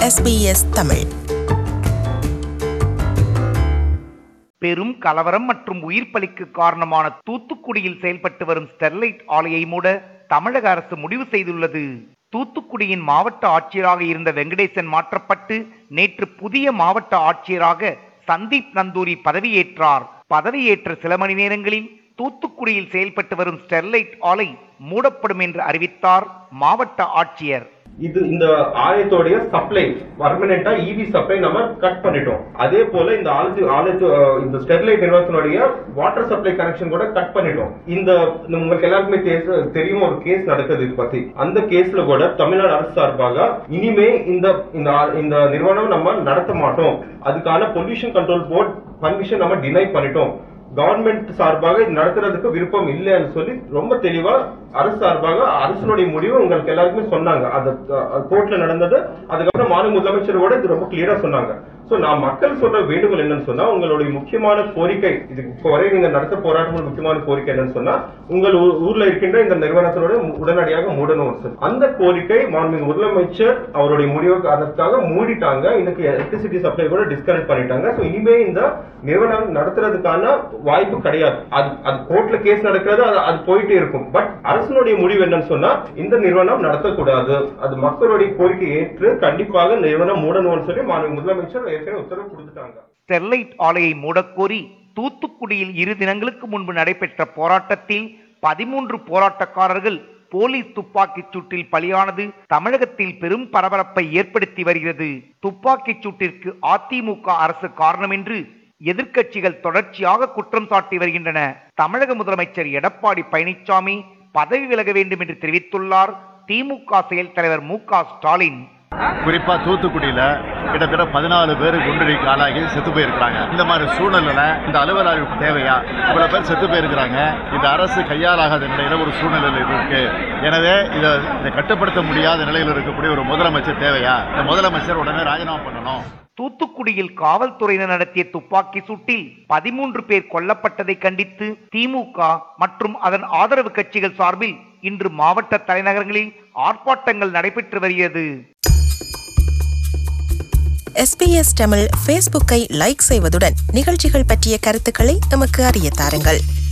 SBS Tamil பெரும் கலவரம் மற்றும் உயிர் பலிக்கு காரணமான தூத்துக்குடியில் செயல்பட்டு வரும் ஸ்டெர்லைட் ஆலையை மூட தமிழக அரசு முடிவு செய்துள்ளது தூத்துக்குடியின் மாவட்ட ஆட்சியராக இருந்த வெங்கடேசன் மாற்றப்பட்டு நேற்று புதிய மாவட்ட ஆட்சியராக சந்தீப் நந்தூரி பதவியேற்றார் பதவியேற்ற சில மணி நேரங்களில் தூத்துக்குடியில் செயல்பட்டு வரும் ஸ்டெர்லைட் ஆலை மூடப்படும் என்று அறிவித்தார் மாவட்ட ஆட்சியர் இது இந்த ஆலயத்தோடைய சப்ளை பர்மனண்டா இவி சப்ளை நம்ம கட் பண்ணிட்டோம் அதே போல இந்த ஆலத்து ஆலயத்து அஹ், இந்த ஸ்டெர்லைட் நிறுவனத்தினுடைய வாட்டர் சப்ளை கனெக்ஷன் கூட கட் பண்ணிட்டோம் இந்த இந்த உங்களுக்கு எல்லாருக்குமே தெ- தெரியும் ஒரு கேஸ் நடக்குது இது பத்தி அந்த கேஸ்ல கூட தமிழ்நாடு அரசு சார்பாக இனிமே இந்த இந்த ஆ- இந்த நிறுவனம் நம்ம நடத்த மாட்டோம் அதுக்கான பொல்யூஷன் கண்ட்ரோல் போர்ட் பர்மிஷன் நம்ம டினை பண்ணிட்டோம் கவர்மெண்ட் சார்பாக இது நடத்துறதுக்கு விருப்பம் இல்லைன்னு சொல்லி ரொம்ப தெளிவா அரசு சார்பாக அரசனுடைய முடிவு உங்களுக்கு எல்லாருக்குமே சொன்னாங்க அது கோர்ட்ல நடந்தது அதுக்கப்புறம் மாநில முதலமைச்சர் கூட இது ரொம்ப கிளியரா சொன்னாங்க சோ நான் மக்கள் சொல்ற வேண்டுகோள் என்னன்னு சொன்னா உங்களுடைய முக்கியமான கோரிக்கை இது இப்போ வரை நீங்க நடத்த போராட்டம் முக்கியமான கோரிக்கை என்னன்னு சொன்னா உங்கள் ஊ- ஊர்ல இருக்கின்ற இந்த நிறுவனத்தோட மு- உடனடியாக மூடணும் சார் அந்த கோரிக்கை மாண்பு முதலமைச்சர் அவருடைய முடிவு காரணத்துக்காக மூடிட்டாங்க இன்னைக்கு எலக்ட்ரிசிட்டி சப்ளை கூட டிஸ்கனெக்ட் பண்ணிட்டாங்க சோ இனிமே இந்த நிறுவனம் நடத்துறதுக்கான வாய்ப்பு கிடையாது அது அது கோர்ட்ல கேஸ் நடக்கிறது அது அது போயிட்டே இருக்கும் பட் அரசனுடைய முடிவு என்னன்னு சொன்னா இந்த நிறுவனம் நடத்தக்கூடாது அது மக்களுடைய கோரிக்கை ஏற்று கண்டிப்பாக நிறுவனம் மூடணும்னு சொல்லி மாண்பு முதலமைச்சர் ஏற்கனவே உத்தரவு கொடுத்துட்டாங்க ஸ்டெர்லைட் ஆலையை மூடக்கோரி தூத்துக்குடியில் இரு தினங்களுக்கு முன்பு நடைபெற்ற போராட்டத்தில் பதிமூன்று போராட்டக்காரர்கள் போலீஸ் துப்பாக்கிச் சூட்டில் பலியானது தமிழகத்தில் பெரும் பரபரப்பை ஏற்படுத்தி வருகிறது துப்பாக்கிச் சூட்டிற்கு அதிமுக அரசு காரணம் என்று எதிர்க்கட்சிகள் தொடர்ச்சியாக குற்றம் சாட்டி வருகின்றன தமிழக முதலமைச்சர் எடப்பாடி பழனிசாமி பதவி விலக வேண்டும் என்று தெரிவித்துள்ளார் திமுக செயல் தலைவர் மு க ஸ்டாலின் குறிப்பா தூத்துக்குடியில கிட்டத்தட்ட பதினாலு பேர் குண்டடிக்கு ஆளாகி செத்து போயிருக்கிறாங்க இந்த மாதிரி சூழ்நிலையில இந்த அலுவலக தேவையா இவ்வளவு பேர் செத்து போயிருக்கிறாங்க இந்த அரசு கையாலாகாத நிலையில ஒரு சூழ்நிலையில் இருக்கு எனவே இதை இதை கட்டுப்படுத்த முடியாத நிலையில் இருக்கக்கூடிய ஒரு முதலமைச்சர் தேவையா இந்த முதலமைச்சர் உடனே ராஜினாமா பண்ணணும் தூத்துக்குடியில் காவல்துறையினர் நடத்திய துப்பாக்கி சூட்டில் பதிமூன்று பேர் கொல்லப்பட்டதை கண்டித்து திமுக மற்றும் அதன் ஆதரவு கட்சிகள் சார்பில் இன்று மாவட்ட தலைநகரங்களில் ஆர்ப்பாட்டங்கள் நடைபெற்று வருகிறது SBS தமிழ் ஃபேஸ்புக்கை லைக் செய்வதுடன் நிகழ்ச்சிகள் பற்றிய கருத்துக்களை எமக்கு அறிய தாருங்கள்